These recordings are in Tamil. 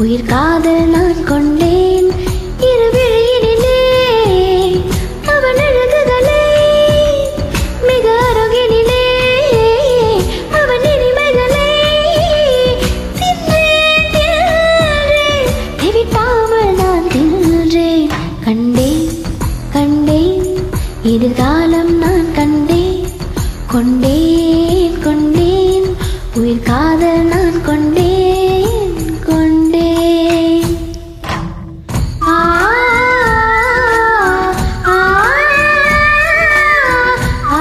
உயிர் காதல் நான் கொண்டேன் இரு விழியினிலே அவன் அழகுகளே மிக அருகினிலே அவன் இனிமைகளே தின்றேன், தின்றேன், தெவிட்டாமல் நான் தின்றேன் கண்டேன் கண்டேன் எதிர்காலம் நான் கண்டேன் கொண்டேன் கொண்டேன் உயிர் காதல் நான் கொண்டேன் கொண்டேன் ஆ ஆ ஆ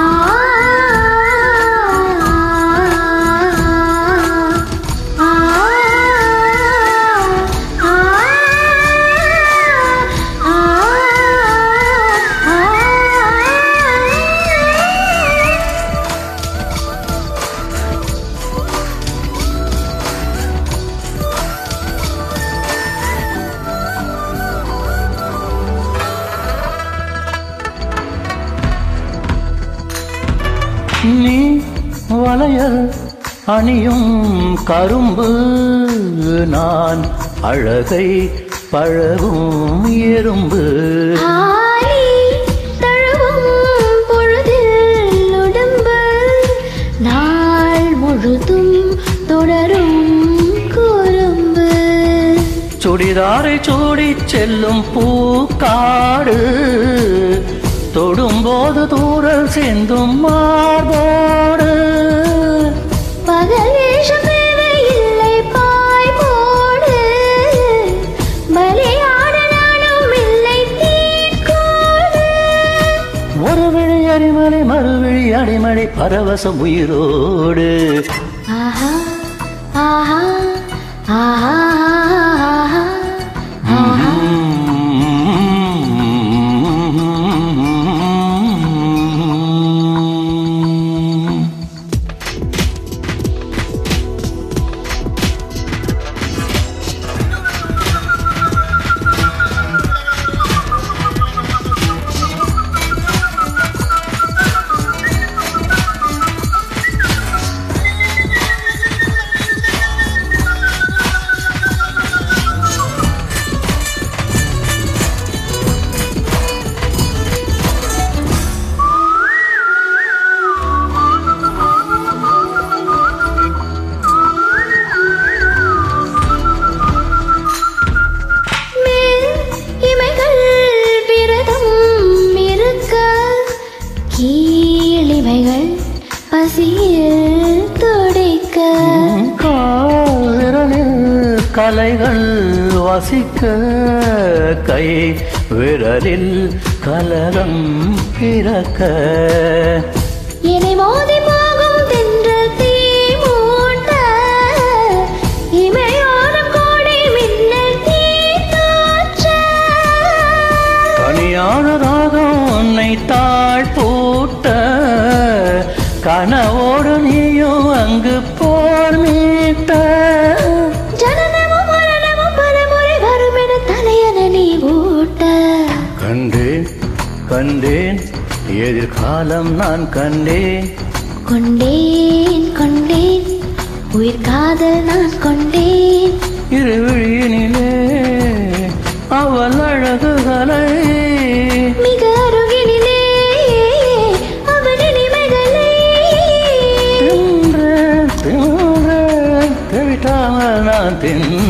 நீ வளையல் அணியும் கரும்பு நான் அழகை பழகும் எறும்பு ஆலி தழுவும் பொழுதில் உடம்பு நாள் முழுதும் தொடரும் குறும்பு சுடிதாரை சூடி செல்லும் பூக்காடு தொடும்போது தூரல் சிந்தும் மார்போடு பகல் வேஷம் தேவையில்லை பாய் போடு பலியாட நானும் இல்லை தீர்க்கோடு ஒரு விழி அடிமலை மறுவிழி அடிமலை பரவசம் உயிரோடு ஆஹா ஆஹா ஆஹா ஆஹா மேல் இமைகள் விரதம் இருக்க கீழிமைகள் பசியில் துடிக்க காவிரலில் கலைகள் வசிக்க கை விரலில் கலகம் பிறக்க என்னை மோதி போகும் தென்றல் தீ மூட்ட இமையோரம் கோடி மின்னல் தீ தோற்ற தனியானதாக உன்னை தாழ் பூட்ட கனவோடு நீயும் அங்கு போர் மீட்ட ஜனனமும் மரணமும் பலமுறை வரும் என தலையன நீ ஊட்ட கண்டேன் கண்டேன் எதிர்காலம் நான் கண்டேன் கொண்டேன் கொண்டேன் உயிர் காதல் நான் கொண்டேன் இருவிழியினிலே அவள் அழகுகளை மிக அருகினிலே அவன் இனிமைகளை தின்றேன் தின்றேன் தெவிட்டாமல் நான் தின்றேன்